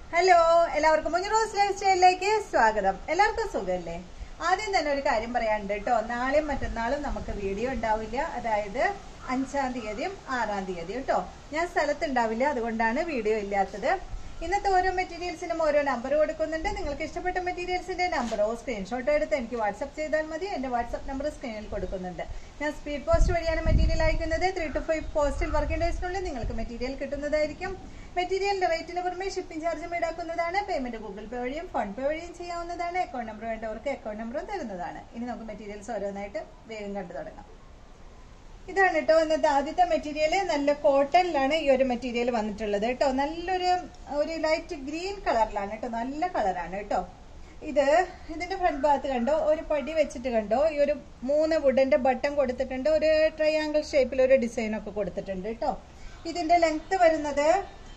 hello എല്ലാവർക്കും മുഞ്ഞു rose life സ്റ്റൈലിലേക്ക് സ്വാഗതം എല്ലാവർക്കും സുഖമല്ലേ ആദ്യം തന്നെ ഒരു കാര്യം പറയാനുണ്ട് കേട്ടോ നാളെയും മറ്റന്നാളും നമുക്ക് വീഡിയോ ഉണ്ടാവില്ല അതായത് അഞ്ചാം തീയതിയും ആറാം തീയതിയും കേട്ടോ ഞാൻ സ്ഥലത്തുണ്ടാവില്ല അതുകൊണ്ടാണ് വീഡിയോ ഇല്ലാത്തത് ഇന്നത്തെ ഓരോ മെറ്റീരിയൽസിനും ഓരോ നമ്പർ കൊടുക്കുന്നുണ്ട് നിങ്ങൾക്ക് ഇഷ്ടപ്പെട്ട മെറ്റീരിയൽസിന്റെ നമ്പറോ സ്ക്രീൻഷോട്ടോ എടുത്ത് എനിക്ക് വാട്സപ്പ് ചെയ്താൽ മതി എന്റെ വാട്സപ്പ് നമ്പർ സ്ക്രീനിൽ കൊടുക്കുന്നുണ്ട് ഞാൻ സ്പീഡ് പോസ്റ്റ് വഴിയാണ് മെറ്റീരിയൽ അയക്കുന്നത് ത്രീ ടു ഫൈവ് പോസ്റ്റിൽ വർക്കിംഗ് ഡേയ്സിനുള്ളിൽ നിങ്ങൾക്ക് മെറ്റീരിയൽ കിട്ടുന്നതായിരിക്കും മെറ്റീരിയലിന്റെ റേറ്റിന് പുറമെ ഷിപ്പിംഗ് ചാർജും ഈടാക്കുന്നതാണ് പേയ്മെന്റ് ഗൂഗിൾ പേ വഴിയും ഫോൺ പേ വഴിയും ചെയ്യാവുന്നതാണ് അക്കൗണ്ട് നമ്പർ വേണ്ടവർക്ക് അക്കൗണ്ട് നമ്പറും തരുന്നതാണ് ഇനി നമുക്ക് മെറ്റീരിയൽസ് ഓരോന്നായിട്ട് വേഗം കണ്ടു തുടങ്ങാം ഇതാണ് കേട്ടോ ഇന്നത്തെ ആദ്യത്തെ മെറ്റീരിയൽ നല്ല കോട്ടണിലാണ് ഈ ഒരു മെറ്റീരിയൽ വന്നിട്ടുള്ളത് കേട്ടോ നല്ലൊരു ഒരു ലൈറ്റ് ഗ്രീൻ കളറിലാണ് കേട്ടോ നല്ല കളറാണ് കേട്ടോ ഇത് ഇതിന്റെ ഫ്രണ്ട് ഭാഗത്ത് കണ്ടോ ഒരു പടി വെച്ചിട്ട് കണ്ടോ ഈ ഒരു മൂന്ന് വുഡന്റെ ബട്ടൺ കൊടുത്തിട്ടുണ്ട് ഒരു ട്രയാങ്കിൾ ഷേപ്പിൽ ഒരു ഡിസൈൻ ഒക്കെ കൊടുത്തിട്ടുണ്ട് കേട്ടോ ഇതിന്റെ ലെങ്ത് വരുന്നത്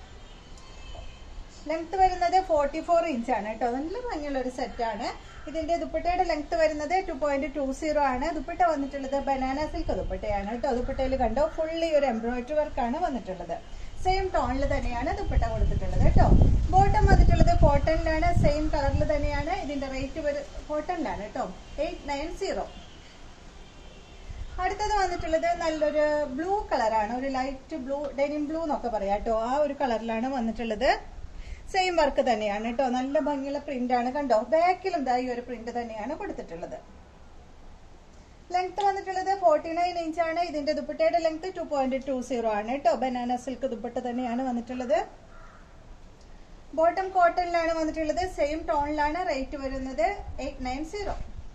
ലെങ്ത് വരുന്നത് ഫോർട്ടി ഫോർ ഇഞ്ച് ആണ് കേട്ടോ നല്ല ഭംഗിയുള്ള ഒരു സെറ്റ് ആണ് ഇതിന്റെ ദുപ്പട്ടയുടെ ലെങ്ത് വരുന്നത് ടു പോയിന്റ് ടു സീറോ ആണ് ദുപ്പട്ട വന്നിട്ടുള്ളത് ബനാന സിൽക്ക് ദുപ്പട്ടയാണ് കേട്ടോ ദുപ്പട്ടയിൽ കണ്ടോ ഫുള്ളി ഒരു എംബ്രോയിഡറി വർക്കാണ് വന്നിട്ടുള്ളത് സെയിം ടോണിൽ തന്നെയാണ് ദുപ്പട്ട കൊടുത്തിട്ടുള്ളത് കേട്ടോ ബോട്ടം വന്നിട്ടുള്ളത് കോട്ടണിലാണ് സെയിം കളറിൽ തന്നെയാണ് ഇതിന്റെ റേറ്റ് വരും കോട്ടണിലാണ് കേട്ടോ എയ്റ്റ് നയൻ സീറോ അടുത്തത് വന്നിട്ടുള്ളത് നല്ലൊരു ബ്ലൂ കളറാണ് ഒരു ലൈറ്റ് ബ്ലൂ ഡെനിം ബ്ലൂ എന്നൊക്കെ പറയാം കേട്ടോ ആ ഒരു കളറിലാണ് വന്നിട്ടുള്ളത് സെയിം വർക്ക് തന്നെയാണ് കേട്ടോ നല്ല ഭംഗിയുള്ള പ്രിന്റ് ആണ് കണ്ടോ ബാക്കിലും ദാ ഈ ഒരു പ്രിന്റ് തന്നെയാണ് കൊടുത്തിട്ടുള്ളത് ലെങ്ത് വന്നിട്ടുള്ളത് ഫോർട്ടി നയൻ ഇഞ്ച് ആണ് ഇതിന്റെ ദുപ്പട്ടയുടെ length two point two zero ആണ് കേട്ടോ ബനാന സിൽക്ക് ദുപ്പട്ട തന്നെയാണ് വന്നിട്ടുള്ളത് ബോട്ടം കോട്ടണിലാണ് വന്നിട്ടുള്ളത് സെയിം ടോണിലാണ് റേറ്റ് വരുന്നത് എയ്റ്റ് നയൻ സീറോ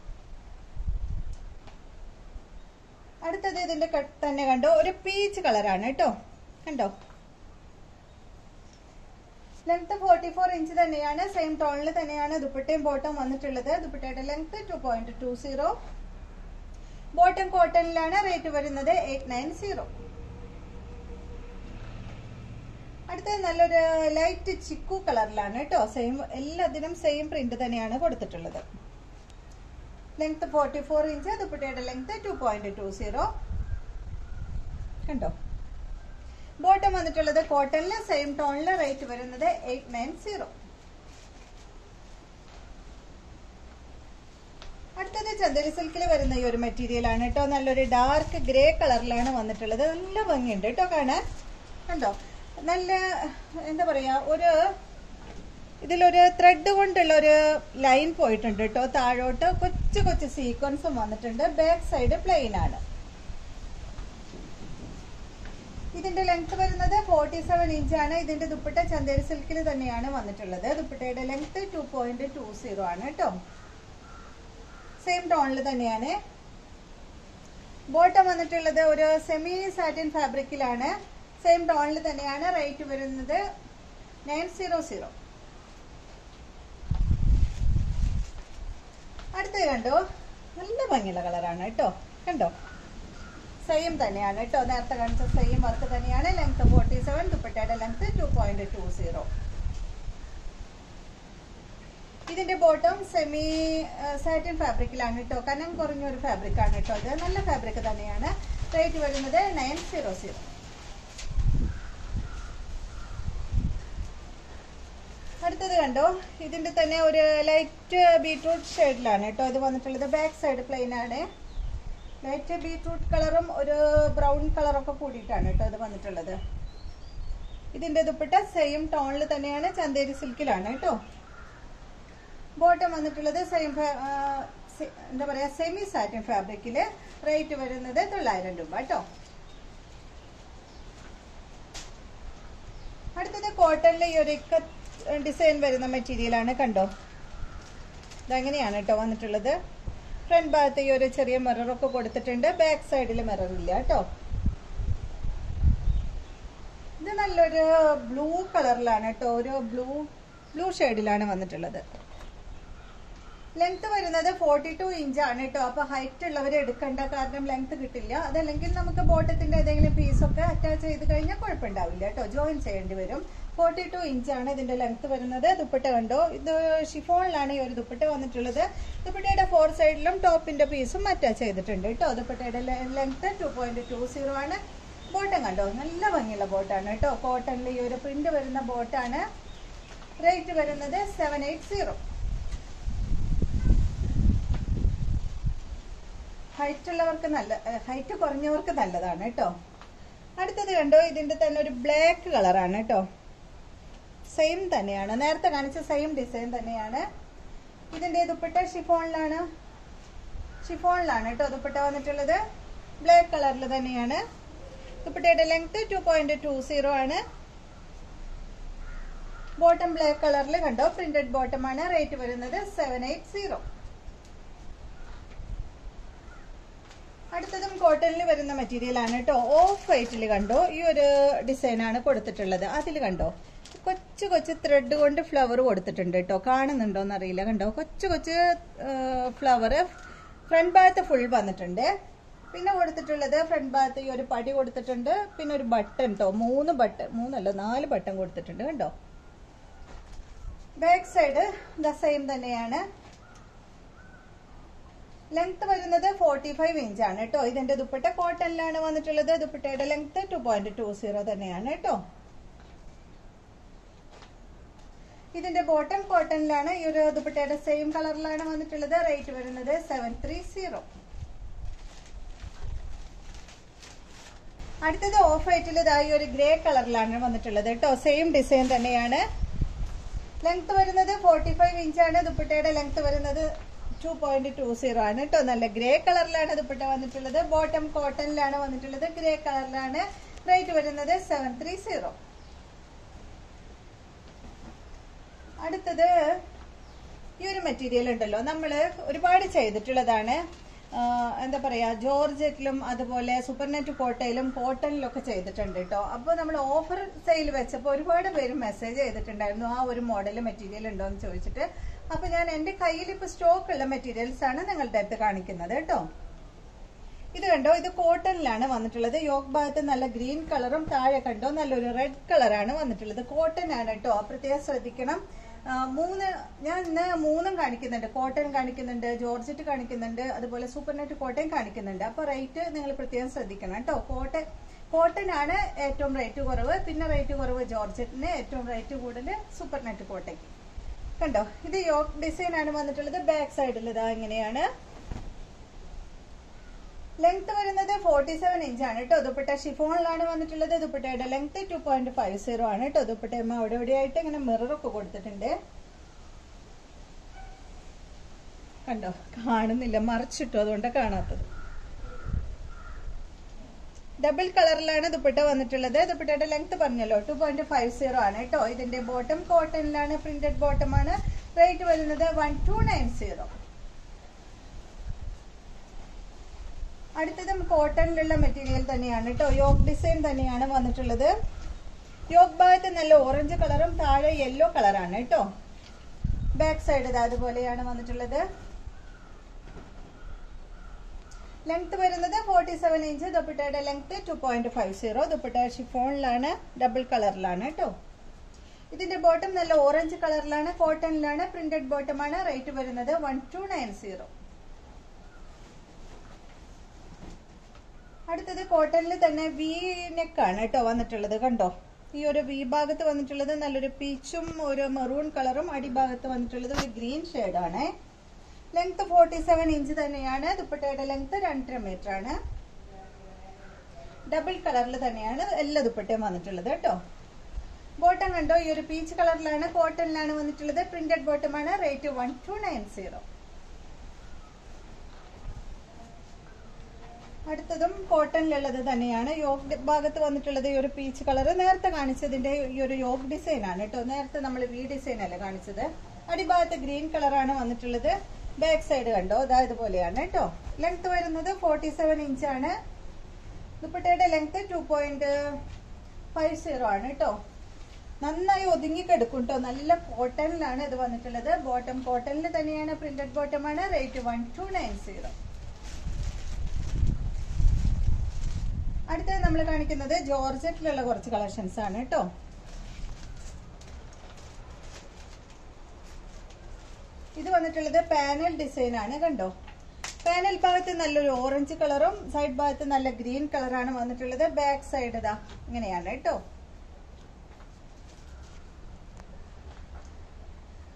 അടുത്തത് ഇതിന്റെ കട്ട് തന്നെ കണ്ടോ ഒരു പീച്ച് കളറാണ് കേട്ടോ കണ്ടോ ലെങ്ത് ഫോർട്ടി ഫോർ ഇഞ്ച് തന്നെയാണ് സെയിം ടോണിൽ തന്നെയാണ് ദുപ്പട്ടയും ബോട്ടം വന്നിട്ടുള്ളത് ദുപ്പട്ടയുടെ length two point two zero bottom കോട്ടണിലാണ് റേറ്റ് വരുന്നത് എയ്റ്റ് നയൻ സീറോ അടുത്തത് നല്ലൊരു ലൈറ്റ് ചിക്കു കളറിലാണ് കേട്ടോ സെയിം എല്ലാത്തിനും സെയിം പ്രിന്റ് തന്നെയാണ് കൊടുത്തിട്ടുള്ളത് ലെങ്ത് ഫോർട്ടി ഫോർ ഇഞ്ച് ദുപ്പട്ടയുടെ length two point two zero കണ്ടോ ബോട്ടം വന്നിട്ടുള്ളത് കോട്ടണില് സെയിം ടോണില് റേറ്റ് വരുന്നത് എയ്റ്റ് നയൻ സീറോ അടുത്തത് ചന്ദേരി സിൽക്കിൽ വരുന്ന ഈ ഒരു മെറ്റീരിയൽ ആണ് കേട്ടോ നല്ലൊരു ഡാർക്ക് ഗ്രേ കളറിലാണ് വന്നിട്ടുള്ളത് നല്ല ഭംഗിയുണ്ട് കേട്ടോ കാണാൻ കണ്ടോ നല്ല എന്താ പറയാ ഒരു ഇതിലൊരു ത്രെഡ് കൊണ്ടുള്ള ഒരു ലൈൻ പോയിട്ടുണ്ട് കേട്ടോ താഴോട്ട് കൊച്ചു കൊച്ചു സീക്വൻസും വന്നിട്ടുണ്ട് ബാക്ക് സൈഡ് പ്ലെയിൻ ആണ് ഇതിന്റെ ലെങ്ത് വരുന്നത് ഫോർട്ടി സെവൻ ഇഞ്ച് ആണ് ഇതിന്റെ ദുപ്പട്ട ചന്തേരി സിൽക്കിൽ തന്നെയാണ് വന്നിട്ടുള്ളത് ദുപ്പട്ടയുടെ length two point two zero ആണ് കേട്ടോ സെയിം ടോണിൽ തന്നെയാണ് ബോട്ടം വന്നിട്ടുള്ളത് ഒരു സെമി സാറ്റിൻ ഫാബ്രിക്കിലാണ് സെയിം ടോണിൽ തന്നെയാണ് റേറ്റ് വരുന്നത് നയൻ സീറോ സീറോ അടുത്തത് കണ്ടോ നല്ല ഭംഗിയുള്ള കളറാണ് കേട്ടോ കണ്ടോ സെയിം തന്നെയാണ് കേട്ടോ നേരത്തെ കാണിച്ച സെയിം വർക്ക് തന്നെയാണ് ലെങ്ത് ഫോർട്ടി സെവൻ ദുപ്പട്ടയുടെ length two point two zero ഇതിന്റെ ബോട്ടം സെമി സാറ്റിൻ ഫാബ്രിക്കിലാണ് കേട്ടോ കനം കുറഞ്ഞ ഒരു ഫാബ്രിക് ആണ് കേട്ടോ ഇത് നല്ല ഫാബ്രിക് തന്നെയാണ് റേറ്റ് വരുന്നത് നയൻ സീറോ സീറോ അടുത്തത് കണ്ടോ ഇതിന്റെ തന്നെ ഒരു ലൈറ്റ് ബീട്രൂട്ട് ഷെയ്ഡിലാണ് കേട്ടോ ഇത് വന്നിട്ടുള്ളത് ബാക്ക് സൈഡ് പ്ലെയിൻ ആണ് ലൈറ്റ് ബീട്രൂട്ട് കളറും ഒരു ബ്രൗൺ കളറൊക്കെ കൂടിയിട്ടാണ് കേട്ടോ ഇത് വന്നിട്ടുള്ളത് ഇതിന്റെ ദുപ്പട്ട സെയിം ടോണിൽ തന്നെയാണ് ചന്തേരി സിൽക്കിലാണ് കേട്ടോ ബോട്ടം വന്നിട്ടുള്ളത് സെയിം എന്താ പറയാ സെമി സാറ്റിൻ ഫാബ്രിക്കില് റേറ്റ് വരുന്നത് തൊള്ളായിരം രൂപ കേട്ടോ അടുത്തത് കോട്ടണിലെ ഈ ഒരു ഡിസൈൻ വരുന്ന മെറ്റീരിയൽ ആണ് കണ്ടോ ഇതങ്ങനെയാണ് കേട്ടോ വന്നിട്ടുള്ളത് ഫ്രണ്ട് ഭാഗത്ത് ഈ ഒരു ചെറിയ മിററൊക്കെ കൊടുത്തിട്ടുണ്ട് ബാക്ക് സൈഡിൽ മിറർ ഇല്ല കേട്ടോ ഇത് നല്ലൊരു ബ്ലൂ കളറിലാണ് കേട്ടോ ഒരു ബ്ലൂ ബ്ലൂ ഷെയ്ഡിലാണ് വന്നിട്ടുള്ളത് ലെങ്ത് വരുന്നത് ഫോർട്ടി ടു ഇഞ്ച് ആണ് കേട്ടോ അപ്പൊ ഹൈറ്റ് ഉള്ളവർ എടുക്കേണ്ട കാരണം ലെങ്ത് കിട്ടില്ല അതല്ലെങ്കിൽ നമുക്ക് ബോട്ടത്തിന്റെ ഏതെങ്കിലും പീസൊക്കെ അറ്റാച്ച് ചെയ്ത് കഴിഞ്ഞാൽ കുഴപ്പമുണ്ടാവില്ല കേട്ടോ ജോയിൻ ചെയ്യേണ്ടി വരും ഫോർട്ടി ടു ഇഞ്ചാണ് ഇതിന്റെ ലെങ്ത് വരുന്നത് ദുപ്പട്ട കണ്ടോ ഇത് ഷിഫോണിലാണ് ഈ ഒരു ദുപ്പട്ട വന്നിട്ടുള്ളത് ദുപ്പട്ടയുടെ ഫോർ സൈഡിലും ടോപ്പിന്റെ പീസും അറ്റാച്ച് ചെയ്തിട്ടുണ്ട് കേട്ടോ ദുപ്പട്ടയുടെ length two point two zero ആണ് ബോട്ടം കണ്ടോ നല്ല ഭംഗിയുള്ള ബോട്ടാണ് കേട്ടോ കോട്ടണിൽ ഈ ഒരു പ്രിന്റ് വരുന്ന ബോട്ടാണ് റേറ്റ് വരുന്നത് സെവൻ എയ്റ്റ് സീറോ ഹൈറ്റ് ഉള്ളവർക്ക് നല്ല ഹൈറ്റ് കുറഞ്ഞവർക്ക് നല്ലതാണ് കേട്ടോ അടുത്തത് കണ്ടോ ഇതിന്റെ തന്നെ ഒരു ബ്ലാക്ക് കളറാണ് കേട്ടോ സെയിം തന്നെയാണ് നേരത്തെ കാണിച്ച സെയിം ഡിസൈൻ തന്നെയാണ് ഇതിന്റെ ദുപ്പട്ട ഷിഫോണിലാണ് ഷിഫോണിലാണ് കേട്ടോ ദുപ്പട്ട വന്നിട്ടുള്ളത് ബ്ലാക്ക് കളറിൽ തന്നെയാണ് ദുപ്പട്ടയുടെ length two point two zero ആണ് ബോട്ടം ബ്ലാക്ക് കളറിൽ കണ്ടോ പ്രിന്റഡ് ബോട്ടം ആണ് റേറ്റ് വരുന്നത് സെവൻ എയ്റ്റ് സീറോ അടുത്തതും കോട്ടണിൽ വരുന്ന മെറ്റീരിയൽ ആണ് കേട്ടോ ഓഫ് വൈറ്റിൽ കണ്ടോ ഈ ഒരു ഡിസൈൻ ആണ് കൊടുത്തിട്ടുള്ളത് അതിൽ കണ്ടോ കൊച്ചു കൊച്ചു ത്രെഡ് കൊണ്ട് ഫ്ലവർ കൊടുത്തിട്ടുണ്ട് കേട്ടോ കാണുന്നുണ്ടോ എന്നറിയില്ല കണ്ടോ കൊച്ചു കൊച്ചു ഫ്ലവർ ഫ്രണ്ട് ഭാഗത്ത് ഫുൾ വന്നിട്ടുണ്ട് പിന്നെ കൊടുത്തിട്ടുള്ളത് ഫ്രണ്ട് ഭാഗത്ത് ഈ ഒരു പടി കൊടുത്തിട്ടുണ്ട് പിന്നെ ഒരു ബട്ടൺ കേട്ടോ മൂന്ന് ബട്ടൺ മൂന്നല്ല നാല് ബട്ടൺ കൊടുത്തിട്ടുണ്ട് കണ്ടോ ബാക്ക് സൈഡ് ദ സെയിം തന്നെയാണ് ലെങ്ത് വരുന്നത് ഫോർട്ടി ഫൈവ് ഇഞ്ച് ആണ് കേട്ടോ ഇതിന്റെ ദുപ്പട്ട കോട്ടണിലാണ് വന്നിട്ടുള്ളത് ദുപ്പട്ടയുടെ length two point two zero തന്നെയാണ് കേട്ടോ ഇതിന്റെ ബോട്ടം കോട്ടണിലാണ് ഈ ഒരു ദുപ്പട്ടയുടെ സെയിം കളറിലാണ് വന്നിട്ടുള്ളത് റേറ്റ് വരുന്നത് സെവൻ ത്രീ സീറോ അടുത്തത് ഓഫ് വൈറ്റിൽ ഇതായി ഒരു ഗ്രേ കളറിലാണ് വന്നിട്ടുള്ളത് കേട്ടോ സെയിം ഡിസൈൻ തന്നെയാണ് ലെങ്ത് വരുന്നത് ഫോർട്ടി ഫൈവ് ഇഞ്ചാണ് ദുപ്പട്ടയുടെ ലെങ്ത് വരുന്നത് ടു പോയിന്റ് ടു സീറോ ആണ് കേട്ടോ നല്ല ഗ്രേ കളറിലാണ് ദുപ്പട്ട വന്നിട്ടുള്ളത് ബോട്ടം കോട്ടണിലാണ് വന്നിട്ടുള്ളത് ഗ്രേ കളറിലാണ് റേറ്റ് വരുന്നത് സെവൻ ത്രീ സീറോ അടുത്തത് ഈ ഒരു മെറ്റീരിയൽ ഉണ്ടല്ലോ നമ്മൾ ഒരുപാട് ചെയ്തിട്ടുള്ളതാണ് ആ, എന്താ പറയാ ജോർജറ്റിലും അതുപോലെ സൂപ്പർനെറ്റ് കോട്ടയിലും കോട്ടണിലും ഒക്കെ ചെയ്തിട്ടുണ്ട് കേട്ടോ അപ്പോൾ നമ്മൾ ഓഫർ സെയിൽ വെച്ചപ്പോൾ ഒരുപാട് പേര് മെസ്സേജ് ചെയ്തിട്ടുണ്ടായിരുന്നു ആ ഒരു മോഡൽ മെറ്റീരിയൽ ഉണ്ടോ എന്ന് ചോദിച്ചിട്ട് അപ്പോൾ ഞാൻ എൻ്റെ കയ്യിൽ ഇപ്പോൾ സ്റ്റോക്ക് ഉള്ള മെറ്റീരിയൽസ് ആണ് നിങ്ങളുടെ അടുത്ത് കാണിക്കുന്നത് കേട്ടോ ഇത് കണ്ടോ ഇത് കോട്ടണിലാണ് വന്നിട്ടുള്ളത് യോഗ് ഭാഗത്ത് നല്ല ഗ്രീൻ കളറും താഴെ കണ്ടോ നല്ലൊരു റെഡ് കളറാണ് വന്നിട്ടുള്ളത് കോട്ടൺ ആണ് കേട്ടോ പ്രത്യേകം ശ്രദ്ധിക്കണം ആ, മൂന്ന് ഞാൻ ഇന്ന് മൂന്നും കാണിക്കുന്നുണ്ട് കോട്ടൺ കാണിക്കുന്നുണ്ട് ജോർജറ്റ് കാണിക്കുന്നുണ്ട് അതുപോലെ സൂപ്പർനെറ്റ് കോട്ടൺ കാണിക്കുന്നുണ്ട് അപ്പൊ റേറ്റ് നിങ്ങൾ പ്രത്യേകം ശ്രദ്ധിക്കണം കേട്ടോ കോട്ടൺ കോട്ടൺ ആണ് ഏറ്റവും റേറ്റ് കുറവ് പിന്നെ റേറ്റ് കുറവ് ജോർജറ്റിന് ഏറ്റവും റേറ്റ് കൂടുതൽ സൂപ്പർനെറ്റ് കോട്ടയ്ക്ക് കണ്ടോ ഇത് യോക്ക് ഡിസൈൻ ആണ് വന്നിട്ടുള്ളത് ബാക്ക് സൈഡിൽ ഇതാ ഇങ്ങനെയാണ് ലെങ്ത് വരുന്നത് ഫോർട്ടി സെവൻ ഇഞ്ച് ആണ് കേട്ടോ ദുപ്പട്ട ഷിഫോണിലാണ് വന്നിട്ടുള്ളത് ദുപ്പട്ടയുടെ length two point five zero ആണ് കേട്ടോ ദുപ്പട്ടയമ്മ അവിടെ എവിടെയായിട്ട് ഇങ്ങനെ മിററൊക്കെ കൊടുത്തിട്ടുണ്ട് കണ്ടോ കാണുന്നില്ല മറിച്ചിട്ടു അതുകൊണ്ടാ കാണാത്തത് ഡബിൾ കളറിലാണ് ദുപ്പട്ട വന്നിട്ടുള്ളത് ദുപ്പട്ടയുടെ ലെങ്ത് പറഞ്ഞല്ലോ ടു പോയിന്റ് ഫൈവ് സീറോ ആണ് കേട്ടോ ഇതിന്റെ ബോട്ടം കോട്ടണിലാണ് പ്രിന്റഡ് ബോട്ടം ആണ് റേറ്റ് വരുന്നത് വൺ ടു നയൻ സീറോ അടുത്തതും കോട്ടണിലുള്ള മെറ്റീരിയൽ തന്നെയാണ് കേട്ടോ യോഗ് ഡിസൈൻ തന്നെയാണ് വന്നിട്ടുള്ളത് യോഗ് ഭാഗത്ത് നല്ല ഓറഞ്ച് കളറും താഴെ യെല്ലോ കളറാണ് കേട്ടോ ബാക്ക് സൈഡ് ഇത് അതുപോലെയാണ് വന്നിട്ടുള്ളത് ലെങ്ത് വരുന്നത് ഫോർട്ടി സെവൻ ഇഞ്ച് ദുപ്പട്ടയുടെ length two point five zero dupatta ഷിഫോണിലാണ് ഡബിൾ കളറിലാണ് കേട്ടോ ഇതിന്റെ ബോട്ടം നല്ല ഓറഞ്ച് കളറിലാണ് കോട്ടണിലാണ് പ്രിന്റഡ് ബോട്ടമാണ് റേറ്റ് വരുന്നത് വൺ ടു നയൻ സീറോ അടുത്തത് കോട്ടണിൽ തന്നെ വി നെക്കാണ് കേട്ടോ വന്നിട്ടുള്ളത് കണ്ടോ ഈ ഒരു വി ഭാഗത്ത് വന്നിട്ടുള്ളത് നല്ലൊരു പീച്ചും ഒരു മെറൂൺ കളറും അടിഭാഗത്ത് വന്നിട്ടുള്ളത് ഒരു ഗ്രീൻ ആണ് ലെങ്ത് ഫോർട്ടി സെവൻ ഇഞ്ച് തന്നെയാണ് ദുപ്പട്ടയുടെ ലെങ്ത് രണ്ടര മീറ്റർ ആണ് ഡബിൾ കളറിൽ തന്നെയാണ് എല്ലാ ദുപ്പട്ടയും വന്നിട്ടുള്ളത് കേട്ടോ ബോട്ടം കണ്ടോ ഈ ഒരു പീച്ച് കളറിലാണ് കോട്ടണിലാണ് വന്നിട്ടുള്ളത് പ്രിന്റഡ് ബോട്ടമാണ് rate one two nine zero അടുത്തതും കോട്ടണിലുള്ളത് തന്നെയാണ് യോഗ് ഭാഗത്ത് വന്നിട്ടുള്ളത് ഈ ഒരു പീച്ച് കളർ നേരത്തെ കാണിച്ചതിന്റെ ഈ ഒരു യോഗ് ഡിസൈൻ ആണ് കേട്ടോ നേരത്തെ നമ്മൾ വി ഡിസൈൻ അല്ല കാണിച്ചത് അടിഭാഗത്ത് ഗ്രീൻ കളറാണ് വന്നിട്ടുള്ളത് ബാക്ക് സൈഡ് കണ്ടോ ഇതാ ഇതുപോലെയാണ് കേട്ടോ ലെങ്ത് വരുന്നത് ഫോർട്ടി സെവൻ ഇഞ്ചാണ് ദുപ്പട്ടയുടെ length two point five zero ആണ് കേട്ടോ നന്നായി ഒതുങ്ങിക്കെടുക്കും കേട്ടോ നല്ല കോട്ടണിലാണ് ഇത് വന്നിട്ടുള്ളത് ബോട്ടം കോട്ടണിൽ തന്നെയാണ് പ്രിന്റഡ് ബോട്ടമാണ് rate one two nine zero അടുത്തത് നമ്മൾ കാണിക്കുന്നത് ജോർജറ്റിലുള്ള കുറച്ച് കളക്ഷൻസ് ആണ് കേട്ടോ ഇത് വന്നിട്ടുള്ളത് പാനൽ ഡിസൈൻ ആണ് കണ്ടോ പാനൽ ഭാഗത്ത് നല്ലൊരു ഓറഞ്ച് കളറും സൈഡ് ഭാഗത്ത് നല്ല ഗ്രീൻ കളറാണ് വന്നിട്ടുള്ളത് ബാക്ക് സൈഡ് ഇതാ ഇങ്ങനെയാണ് കേട്ടോ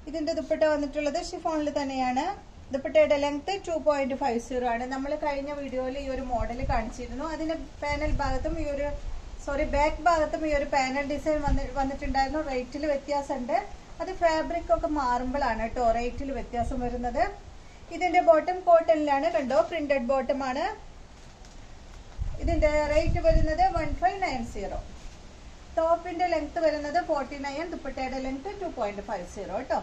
ഇതിന്റെ ദുപ്പട്ട വന്നിട്ടുള്ളത് ഷിഫോണിൽ തന്നെയാണ് ദുപ്പട്ടയുടെ length two point five zero ആണ് നമ്മൾ കഴിഞ്ഞ വീഡിയോയിൽ ഈ ഒരു മോഡൽ കാണിച്ചിരുന്നു അതിന്റെ പാനൽ ഭാഗത്തും ഈ ഒരു സോറി ബാക്ക് ഭാഗത്തും ഈ ഒരു പാനൽ ഡിസൈൻ വന്നി വന്നിട്ടുണ്ടായിരുന്നു റേറ്റിൽ വ്യത്യാസമുണ്ട് അത് ഫാബ്രിക് ഒക്കെ മാറുമ്പോഴാണ് കേട്ടോ റേറ്റിൽ വ്യത്യാസം വരുന്നത് ഇതിന്റെ ബോട്ടം കോട്ടണിലാണ് കണ്ടോ പ്രിന്റഡ് ബോട്ടം ആണ് ഇതിന്റെ റേറ്റ് വരുന്നത് വൺ ഫൈവ് നയൻ സീറോ ടോപ്പിന്റെ ലെങ്ത് വരുന്നത് ഫോർട്ടി നയൻ ദുപ്പട്ടയുടെ length two point five zero കേട്ടോ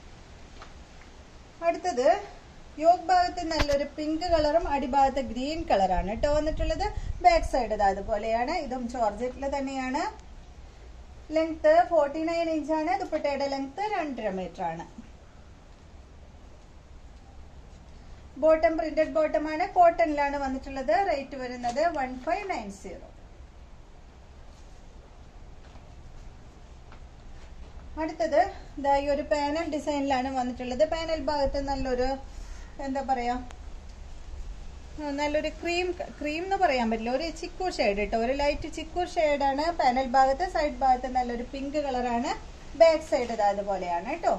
അടുത്തത് യോഗ് ഭാഗത്ത് നല്ലൊരു പിങ്ക് കളറും അടിഭാഗത്ത് ഗ്രീൻ കളറാണ് കേട്ടോ വന്നിട്ടുള്ളത് ബാക്ക് സൈഡ് ഇത് അതുപോലെയാണ് ഇതും ജോർജറ്റിൽ തന്നെയാണ് ലെങ്ത് ഫോർട്ടി നയൻ ഇഞ്ചാണ് ദുപ്പട്ടയുടെ ലെങ്ത് രണ്ടര മീറ്റർ ആണ് ബോട്ടം പ്രിന്റഡ് ബോട്ടം ആണ് കോട്ടണിലാണ് വന്നിട്ടുള്ളത് റേറ്റ് വരുന്നത് വൺ ഫൈവ് നയൻ സീറോ അടുത്തത് ഇതാ ഈ ഒരു പാനൽ ഡിസൈനിലാണ് വന്നിട്ടുള്ളത് പാനൽ ഭാഗത്ത് നല്ലൊരു എന്താ പറയാ ആ, നല്ലൊരു ക്രീം ക്രീം എന്ന് പറയാൻ പറ്റില്ല ഒരു ചിക്കു ഷെയ്ഡ് കേട്ടോ ഒരു ലൈറ്റ് ചിക്കു ഷെയ്ഡാണ് പാനൽ ഭാഗത്ത് സൈഡ് ഭാഗത്ത് നല്ലൊരു പിങ്ക് കളറാണ് ബാക്ക് സൈഡ് ഇത് അതുപോലെയാണ് കേട്ടോ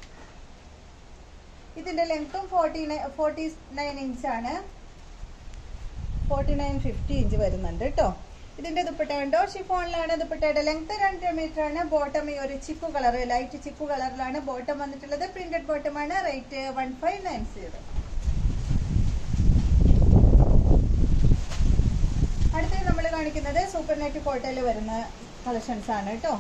ഇതിന്റെ ലെങ്ത്തും ഫോർട്ടി നയൻ ഫോർട്ടി നയൻ ഇഞ്ചാണ് ഫോർട്ടി നയൻ ഫിഫ്റ്റി ഇഞ്ച് വരുന്നുണ്ട് കേട്ടോ ഇതിന്റെ ദുപ്പട്ട കണ്ടോ ഷിഫോണിലാണ് ദുപ്പട്ടയുടെ ലെങ്ത് രണ്ടര മീറ്റർ ആണ് ബോട്ടം ഈ ഒരു ചിക്കു കളർ ലൈറ്റ് ചിക്കു കളറിലാണ് ബോട്ടം വന്നിട്ടുള്ളത് പ്രിന്റഡ് ബോട്ടം ആണ് rate one five nine zero അടുത്തത് നമ്മൾ കാണിക്കുന്നത് സൂപ്പർ നെറ്റ് കോട്ടയിൽ വരുന്ന കളക്ഷൻസ് ആണ് കേട്ടോ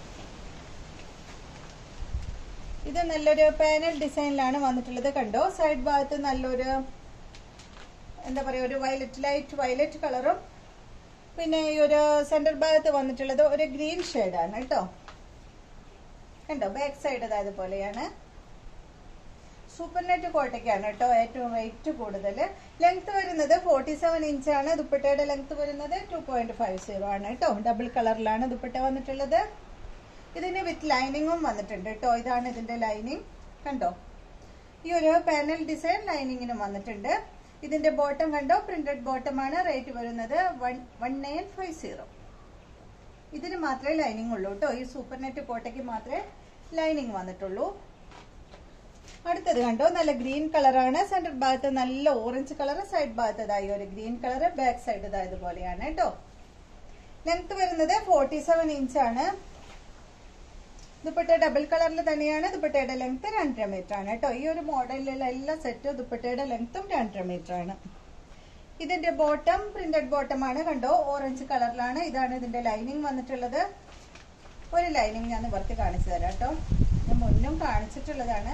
ഇത് നല്ലൊരു പാനൽ ഡിസൈനിലാണ് വന്നിട്ടുള്ളത് കണ്ടോ സൈഡ് ഭാഗത്ത് നല്ലൊരു എന്താ പറയുക ഒരു വയലറ്റ് ലൈറ്റ് വയലറ്റ് കളറും പിന്നെ ഈ ഒരു സെന്റർ ഭാഗത്ത് വന്നിട്ടുള്ളത് ഒരു ഗ്രീൻ ഷെയ്ഡാണ് കേട്ടോ കണ്ടോ ബാക്ക് സൈഡ് അതുപോലെയാണ് സൂപ്പർ നെറ്റ് കോട്ടയ്ക്കാണ് കേട്ടോ ഏറ്റവും റേറ്റ് കൂടുതൽ ലെങ്ത് വരുന്നത് ഫോർട്ടി സെവൻ ഇഞ്ചാണ് ദുപ്പട്ടയുടെ ലെങ്ത് വരുന്നത് ടു പോയിന്റ് ഫൈവ് സീറോ ആണ് കേട്ടോ ഡബിൾ കളറിലാണ് ദുപ്പട്ട വന്നിട്ടുള്ളത് ഇതിന് വിത്ത് ലൈനിങ്ങും വന്നിട്ടുണ്ട് കേട്ടോ ഇതാണ് ഇതിന്റെ ലൈനിങ് കണ്ടോ ഈ ഒരു പാനൽ ഡിസൈൻ ലൈനിങ്ങിനും വന്നിട്ടുണ്ട് ഇതിന്റെ ബോട്ടം കണ്ടോ പ്രിന്റഡ് ബോട്ടം ആണ് റേറ്റ് വരുന്നത് one one nine five zero ഇതിന് മാത്രമേ ലൈനിങ് ഉള്ളൂ കേട്ടോ ഈ സൂപ്പർ നെറ്റ് കോട്ടയ്ക്ക് മാത്രമേ ലൈനിങ് വന്നിട്ടുള്ളൂ അടുത്തത് കണ്ടോ നല്ല ഗ്രീൻ കളറാണ് സെന്റർ ഭാഗത്ത് നല്ല ഓറഞ്ച് കളർ സൈഡ് ഭാഗത്ത് ഇതായി ഒരു ഗ്രീൻ കളർ ബാക്ക് സൈഡ് ഇതാ ഇതുപോലെയാണ് കേട്ടോ ലെങ്ത് വരുന്നത് ഫോർട്ടി സെവൻ ഇഞ്ചാണ് ദുപ്പട്ട ഡബിൾ കളറിൽ തന്നെയാണ് ദുപ്പട്ടയുടെ ലെങ്ത് രണ്ടര മീറ്റർ ആണ് കേട്ടോ ഈ ഒരു മോഡലിലുള്ള എല്ലാ സെറ്റും ദുപ്പട്ടയുടെ ലെങ്ത്തും രണ്ടര മീറ്റർ ആണ് ഇതിന്റെ ബോട്ടം പ്രിന്റഡ് ബോട്ടം ആണ് കണ്ടോ ഓറഞ്ച് കളറിലാണ് ഇതാണ് ഇതിന്റെ ലൈനിങ് വന്നിട്ടുള്ളത് ഒരു ലൈനിങ് ഞാൻ നിവർത്തി കാണിച്ചു തരാം കേട്ടോ ഞാൻ മുന്നും കാണിച്ചിട്ടുള്ളതാണ്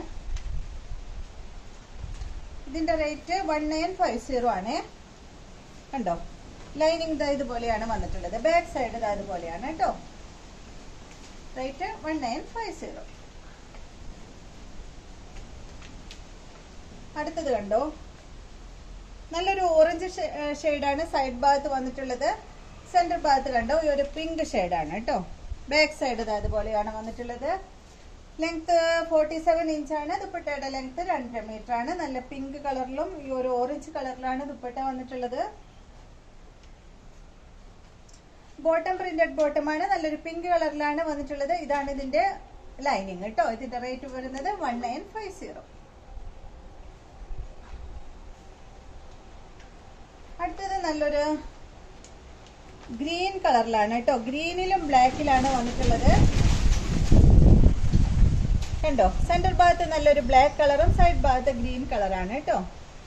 ഇതിന്റെ rate one nine five zero ആണ് കണ്ടോ ലൈനിങ് ഇതാ ഇതുപോലെയാണ് വന്നിട്ടുള്ളത് ബാക്ക് സൈഡ് ഇതാ ഇതുപോലെയാണ് കേട്ടോ rate one nine five zero അടുത്തത് കണ്ടോ നല്ലൊരു ഓറഞ്ച് ഷെയ്ഡാണ് സൈഡ് ഭാഗത്ത് വന്നിട്ടുള്ളത് സെന്റർ ഭാഗത്ത് കണ്ടോ ഈ ഒരു പിങ്ക് ഷെയ്ഡാണ് കേട്ടോ ബാക്ക് സൈഡ് അതുപോലെയാണ് വന്നിട്ടുള്ളത് ലെങ്ത് ഫോർട്ടി സെവൻ ഇഞ്ചാണ് ദുപ്പട്ടയുടെ ലെങ്ത് രണ്ടര മീറ്റർ ആണ് നല്ല പിങ്ക് കളറിലും ഈ ഒരു ഓറഞ്ച് കളറിലാണ് ദുപ്പട്ട വന്നിട്ടുള്ളത് ബോട്ടം പ്രിന്റഡ് ബോട്ടം ആണ് നല്ലൊരു പിങ്ക് കളറിലാണ് വന്നിട്ടുള്ളത് ഇതാണ് ഇതിന്റെ ലൈനിങ് കേട്ടോ ഇതിന്റെ റേറ്റ് വരുന്നത് വൺ നയൻ ഫൈവ് സീറോ അടുത്തത് നല്ലൊരു ഗ്രീൻ കളറിലാണ് കേട്ടോ ഗ്രീനിലും ബ്ലാക്കിലാണ് വന്നിട്ടുള്ളത് കണ്ടോ സെന്റർ ഭാഗത്ത് നല്ലൊരു ബ്ലാക്ക് കളറും സൈഡ് ഭാഗത്ത് ഗ്രീൻ കളറാണ് കേട്ടോ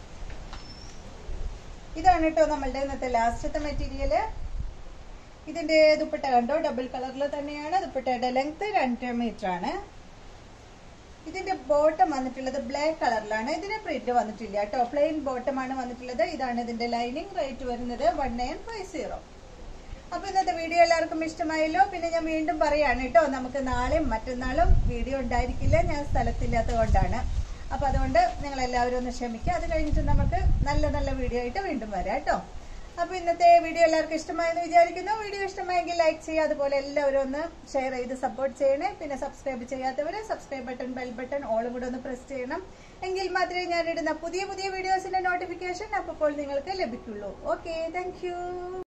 ഇതാണ് കേട്ടോ നമ്മളുടെ ഇന്നത്തെ ലാസ്റ്റത്തെ മെറ്റീരിയല് ഇതിന്റെ ദുപ്പട്ട കണ്ടോ ഡബിൾ കളറിൽ തന്നെയാണ് ദുപ്പട്ടയുടെ ലെങ്ത് രണ്ടര മീറ്റർ ആണ് ഇതിന്റെ ബോട്ടം വന്നിട്ടുള്ളത് ബ്ലാക്ക് കളറിലാണ് ഇതിന് പ്രിന്റ് വന്നിട്ടില്ല കേട്ടോ പ്ലെയിൻ ബോട്ടം ആണ് വന്നിട്ടുള്ളത് ഇതാണ് ഇതിന്റെ ലൈനിങ് റേറ്റ് വരുന്നത് വൺ നയൻ ഫൈവ് സീറോ അപ്പൊ ഇന്നത്തെ വീഡിയോ എല്ലാവർക്കും ഇഷ്ടമായല്ലോ പിന്നെ ഞാൻ വീണ്ടും പറയാണ് കേട്ടോ നമുക്ക് നാളെയും മറ്റന്നാളും വീഡിയോ ഉണ്ടായിരിക്കില്ല ഞാൻ സ്ഥലത്തില്ലാത്തത് കൊണ്ടാണ് അപ്പൊ അതുകൊണ്ട് നിങ്ങൾ എല്ലാവരും ഒന്ന് ക്ഷമിക്കുക അത് കഴിഞ്ഞിട്ട് നമുക്ക് നല്ല നല്ല വീഡിയോ ആയിട്ട് വീണ്ടും വരാം കേട്ടോ അപ്പൊ ഇന്നത്തെ വീഡിയോ എല്ലാവർക്കും ഇഷ്ടമായെന്ന് വിചാരിക്കുന്നു വീഡിയോ ഇഷ്ടമായെങ്കിൽ ലൈക്ക് ചെയ്യുക അതുപോലെ എല്ലാവരും ഒന്ന് ഷെയർ ചെയ്ത് സപ്പോർട്ട് ചെയ്യണേ പിന്നെ സബ്സ്ക്രൈബ് ചെയ്യാത്തവര് സബ്സ്ക്രൈബ് ബട്ടൺ ബെൽ ബട്ടൺ ഓളും കൂടെ ഒന്ന് പ്രസ് ചെയ്യണം എങ്കിൽ മാത്രമേ ഞാൻ ഇടുന്ന പുതിയ പുതിയ വീഡിയോസിന്റെ നോട്ടിഫിക്കേഷൻ അപ്പോൾ നിങ്ങൾക്ക് ലഭിക്കുള്ളൂ ഓക്കെ താങ്ക്